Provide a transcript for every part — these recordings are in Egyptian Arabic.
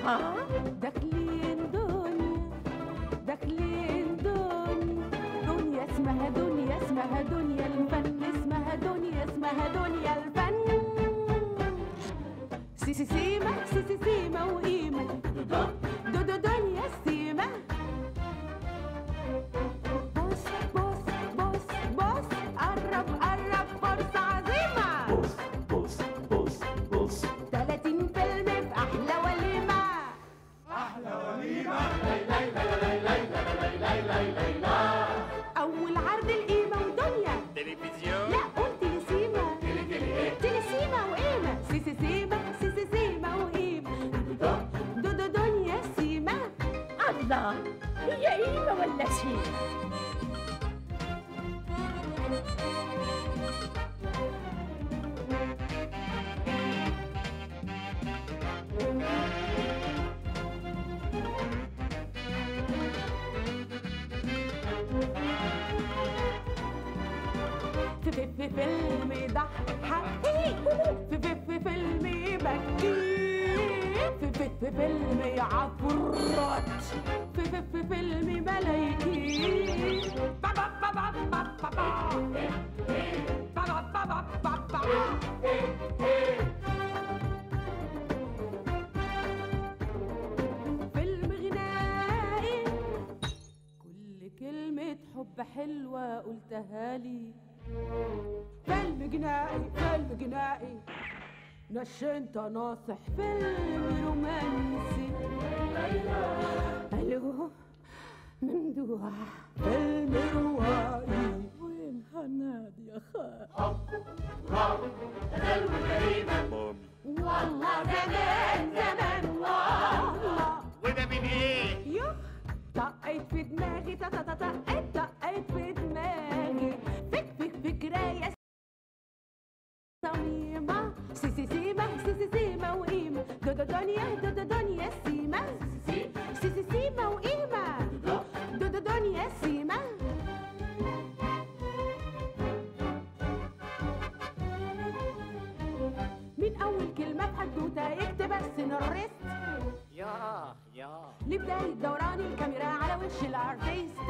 ها داخلين دنيا داخلين دنيا دنيا اسمها دنيا اسمها دنيا الفن اسمها دنيا اسمها دنيا الفن سي سي سيما سي سي سيما وقيمة دو دو دنيا السيما بص بص بص بص قرب قرب فرصة عظيمة بص بص بص بص 30 فيلم في أحلى وليمة أول عرض القيمة ودنيا تلفزيون لا قلت تليسيما تليسيما وقيمة سي سي سيما سي سي سيما وقيمة دو دو دنيا سيما الله هي قيمة ولا شيء في في في فيلم يضحك في في في فيلم يبكي في في في فيلم يعفرت في في في فيلم ملايكي با با با با با با با. با با با با با با. فيلم غنائي كل كلمة حب حلوة قلتها لي فيلم جنائي فيلم جنائي نشنت ناصح فيلم رومانسي الو ممدوح فيلم روائي وين هنادي يا خال مامي والله زمان زمان والله وده من ايه؟ يوه طقت في دماغي تا تا تا طقت طقت في دماغي فك فك فكراية صميمة سي سي سيما سي سي سيما وقيمة دو دو دنيا دو دو دنيا سيما سي سي سيما وقيمة دو دو دنيا سيما من أول كلمة في حدوتة يكتب السيناريست يا يا لبداية دوران الكاميرا على وش الارتيست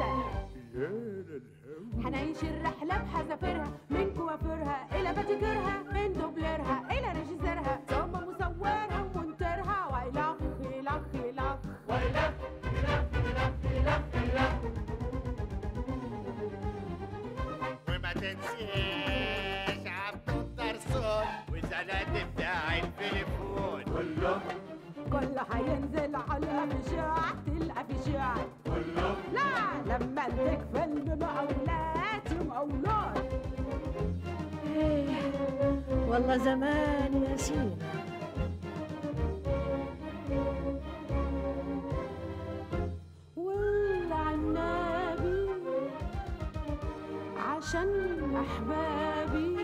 هنعيش الرحلة بحذافيرها من كوافيرها إلى باتيكيرها من دوبليرها إلى ريجيسيرها ثم مصورها ومونتيرها وإلخ إلخ إلخ وما تنسيش عبد الدرسون وزناد بتاع التليفون كله كله هينزل على الأفيشات الأفيشات كله لا لما اديك فيلم مقاولات ومقاولات والله زمان يا سيما والعنابي عشان أحبابي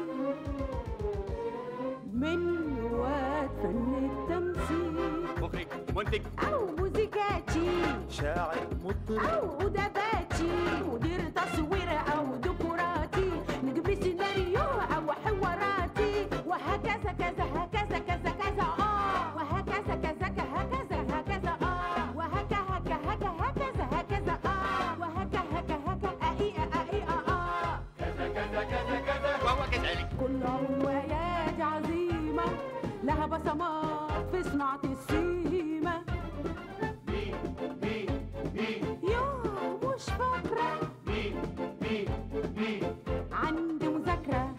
من رواد فن التمثيل مخرج منتج أو موزيكاتي شاعر مطرب أو أدباتي مدير تصوير أو ديكوراتي نجم سيناريو أو حواراتي وهكذا كذا هكذا كذا كذا آه وهكذا كذا هكذا هكذا آه وهكا هكا هكا هكذا هكذا آه وهكا هكا هكا أإي أإي آه وهو كذلك كلها روايات عظيمة لها بصمات في صناعة السيما مين مين مين يوه مش فاكرة مين مين مين عندي مذاكرة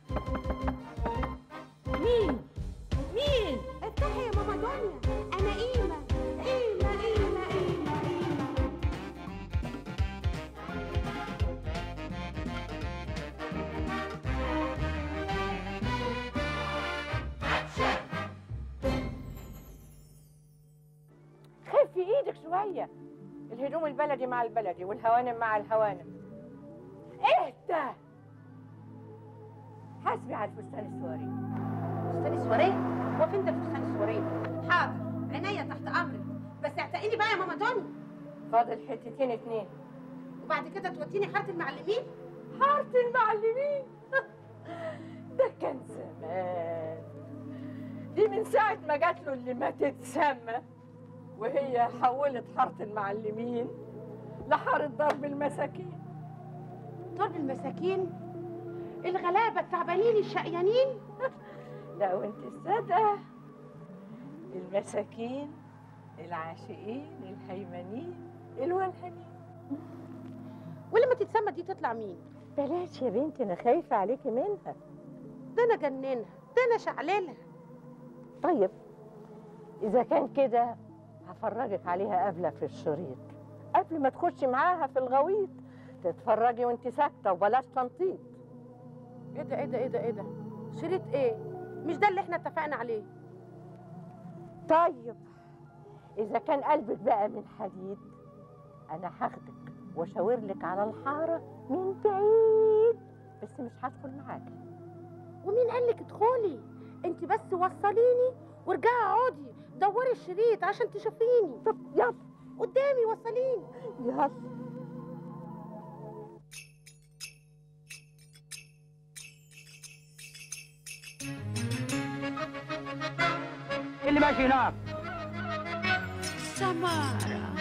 مين مين افتحي يا ماما دنيا أنا قيمة قيمة قيمة قيمة قيمة خفي ايدك شوية الهدوم البلدي مع البلدي والهوانم مع الهوانم اهدى حاسبي على الفستان السواري فستان السواريه هو فين ده فستان السواريه حاضر عينيا تحت امرك بس اعتقيني بقى يا ماما دنيا فاضل حتتين اتنين وبعد كده توديني حاره المعلمين حارة المعلمين ده كان زمان دي من ساعة ما جات له اللي ما تتسمى وهي حولت حاره المعلمين لحاره ضرب المساكين ضرب المساكين الغلابه التعبانين الشقيانين لا وانت السادة المساكين العاشقين الهيمنين الولهانين ولما تتسمى دي تطلع مين بلاش يا بنتي انا خايفه عليكي منها ده انا جننها ده انا شعللها طيب اذا كان كده هفرجك عليها قبلة في الشريط قبل ما تخشي معاها في الغويط تتفرجي وانت ساكته وبلاش تنطيط ايه ده ايه ده ايه ده ايه ده شريط ايه مش ده اللي احنا اتفقنا عليه طيب اذا كان قلبك بقى من حديد انا هاخدك واشاور لك على الحاره من بعيد بس مش هدخل معاكي ومين قال لك ادخلي انت بس وصليني وارجعي اقعدي دوري الشريط عشان تشوفيني طب يلا قدامي وصليني يلا اللي ماشي هناك سمارة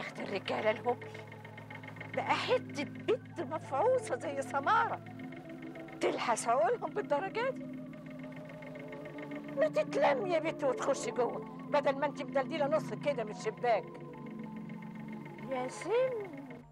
بخت الرجاله الهبل بقى حته بنت مفعوصه زي سماره تلحس عقولهم بالدرجه دي ما تتلم يا بنت وتخشي جوه بدل ما انت مدلدله نص كده من الشباك يا سم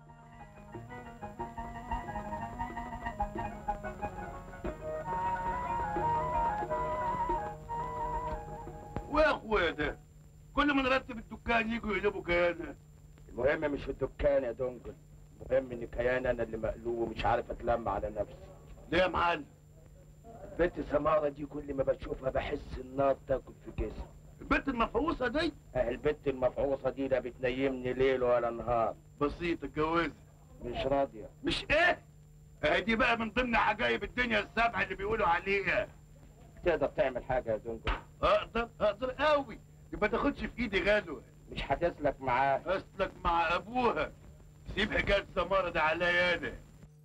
ويا اخويا ده كل ما نرتب الدكان يجوا يقلبوا كيانه المهم مش في الدكان يا دونجل المهم ان كيان انا اللي مقلوب ومش عارف اتلم على نفسي ليه يا معلم البنت سمارة دي كل ما بشوفها بحس النار تاكل في جسمي البنت المفعوصه دي اه البنت المفعوصة دي لا بتنيمني ليل ولا نهار بسيط اتجوزها مش راضية مش ايه اهي دي بقى من ضمن عجائب الدنيا السبعه اللي بيقولوا عليها تقدر تعمل حاجة يا دونجل اقدر اقدر قوي يبقى تاخدش في ايدي غلوه مش هتسلك معاه اسلك مع ابوها سيب حكايه سماره ده عليا انا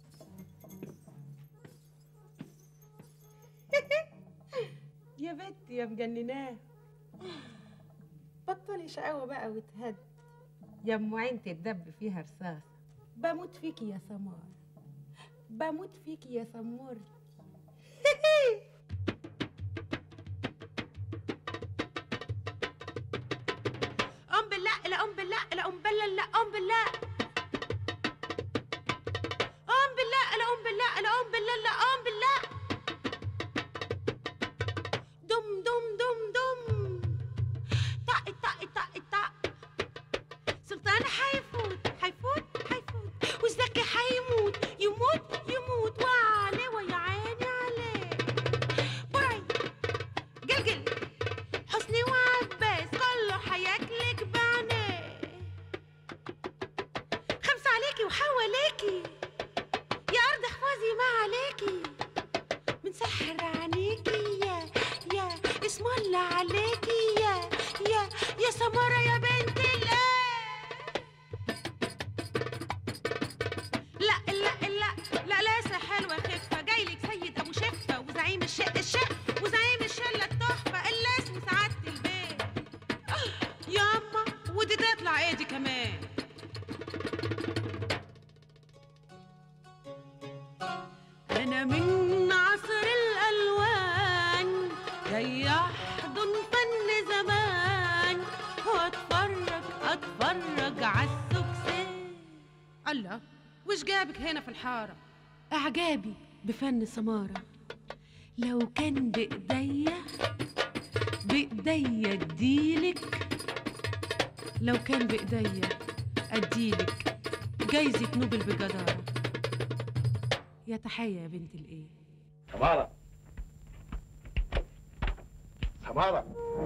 يا بنت يا مجنناه بطلي شقاوة بقى وتهد يا ام عين تتدب فيها رصاص بموت فيكي يا سمار بموت فيكي يا سمور ام بالله لا ام بالله لا ام بالله لا ام بالله ام بالله لا ام بالله لا ام بالله لا ام بالله دم دم دم دم طق طق طق طق سلطان حيفوت حيفوت حيفوت والزكي حيموت يموت يموت وعليه ويا عيني عليه باي جلجل حسني وعباس كله حياكلك بعينيه خمسة عليكي وحواليكي يا أرض احفظي ما عليكي من سحر عينيكي يا يا اسم الله عليكي يا يا يا سمرة يا بنت الايه لا لا لا لا لاسه حلوه خفه جايلك سيد ابو شفه وزعيم الشق الشق وزعيم الشله التحفه اللي اسمه سعاده البيت آه، ياما ودي تطلع ايه دي كمان أنا من عصر الألوان جاي أحضن فن زمان وأتفرج أتفرج عالسكسان الله وش جابك هنا في الحارة؟ إعجابي بفن سمارة لو كان بإيديا بإيديا أديلك لو كان بإيديا أديلك جايزة نوبل بجدارة يا تحية يا بنت الإيه سمارة سمارة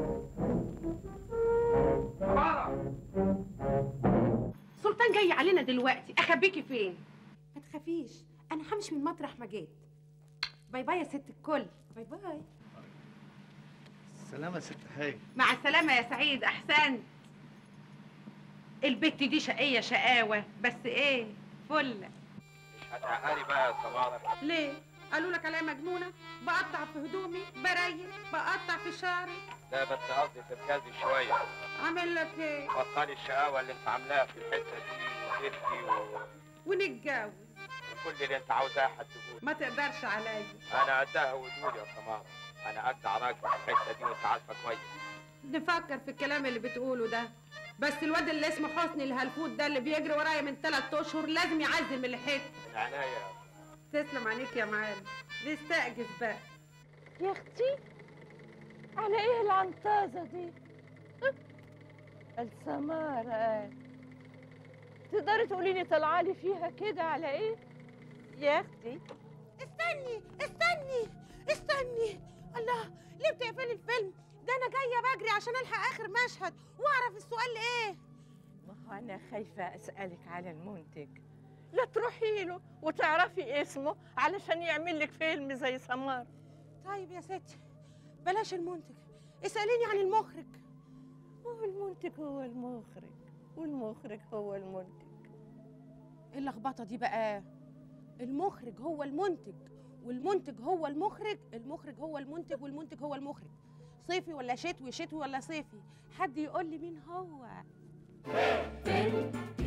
سمارة سلطان جاي علينا دلوقتي اخبيكي فين ما تخافيش انا همشي من مطرح ما جيت باي باي يا ست الكل باي باي سلامة ست هاي مع السلامه يا سعيد احسنت البت دي شقيه شقاوه بس ايه فله مش هتعقلي بقى يا سمارة ليه قالوا لك عليا مجنونه بقطع في هدومي بريق بقطع في شعري لا بس قصدي تركزي شوية عامل لك ايه بطلي الشقاوة اللي انت عاملاها في الحتة دي وتفتي و... ونتجوز وكل اللي انت عاوزاه هتقول ما تقدرش عليا انا قدها ودول يا سمارة انا اجدع راجل في الحتة دي وانت عارفة كويس نفكر في الكلام اللي بتقوله ده بس الواد اللي اسمه حسني الهلفوت ده اللي بيجري ورايا من ثلاث اشهر لازم يعزل من الحته من عناية تسلم عينيك يا معلم نستأجز بقى يا اختي على ايه العنطازه دي السمارة قال تقدري تقولي لي طالعه لي فيها كده على ايه يا اختي استني استني استني الله ليه بتقفلي الفيلم ده انا جايه بجري عشان الحق اخر مشهد واعرف السؤال ايه ما هو انا خايفه اسالك على المنتج لا تروحي له وتعرفي اسمه علشان يعمل لك فيلم زي سمار طيب يا ستي بلاش المنتج اساليني عن المخرج هو المنتج هو المخرج والمخرج هو المنتج ايه اللخبطه دي بقى المخرج هو المنتج والمنتج هو المخرج المخرج هو المنتج والمنتج هو المخرج صيفي ولا شتوي شتوي ولا صيفي حد يقول لي مين هو فيلم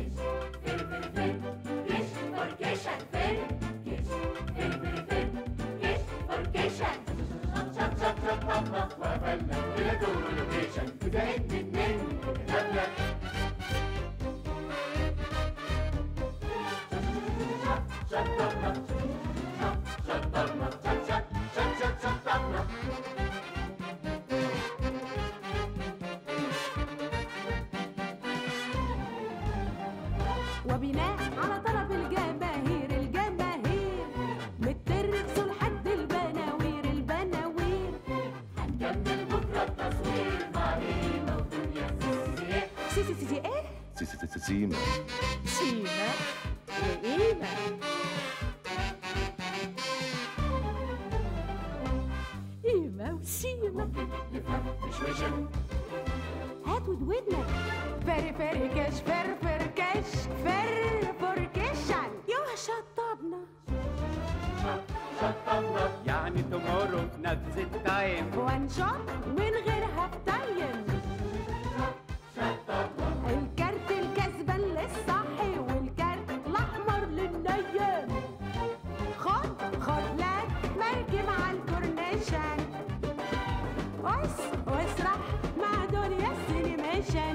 وبناء على طلب الجماهير الجماهير مترقصوا لحد البناوير البناوير سي سي سي سي ايه سي سي سي سيما سيما وقيمة قيمة وسيمة هات ودودنا فري فري كش فر فر كش فر فركشن يوه شطبنا يعني tomorrow في نفس التايم وان شوت من غير هاف تايم الكارت الكسبان للصحي والكارت الاحمر للنيام خد خد لك مركب على الكورنيشن قص واسرح مع دنيا السينيميشن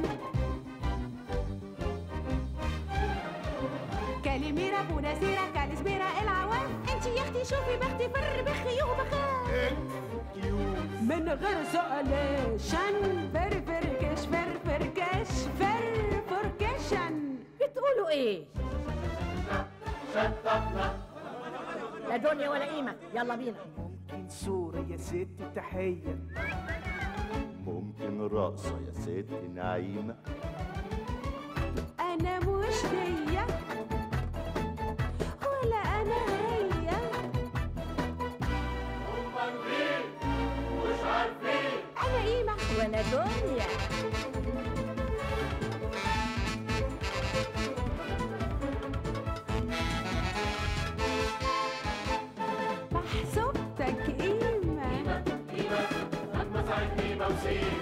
كاليميرا بوناسيرا كالسبيرا العوام انت يا اختي شوفي بختي فر بخي وبخاف من غير سؤاليشن فر فركش فر فركش فر فركشن بتقولوا ايه؟ لا دنيا ولا قيمة يلا بينا ممكن صورة يا ست تحية ممكن رقصة يا ست نعيمة انا مش هي ولا انا هي انا قيمة وانا دنيا محسوبتك قيمة قيمة قيمة قيمة وسيمة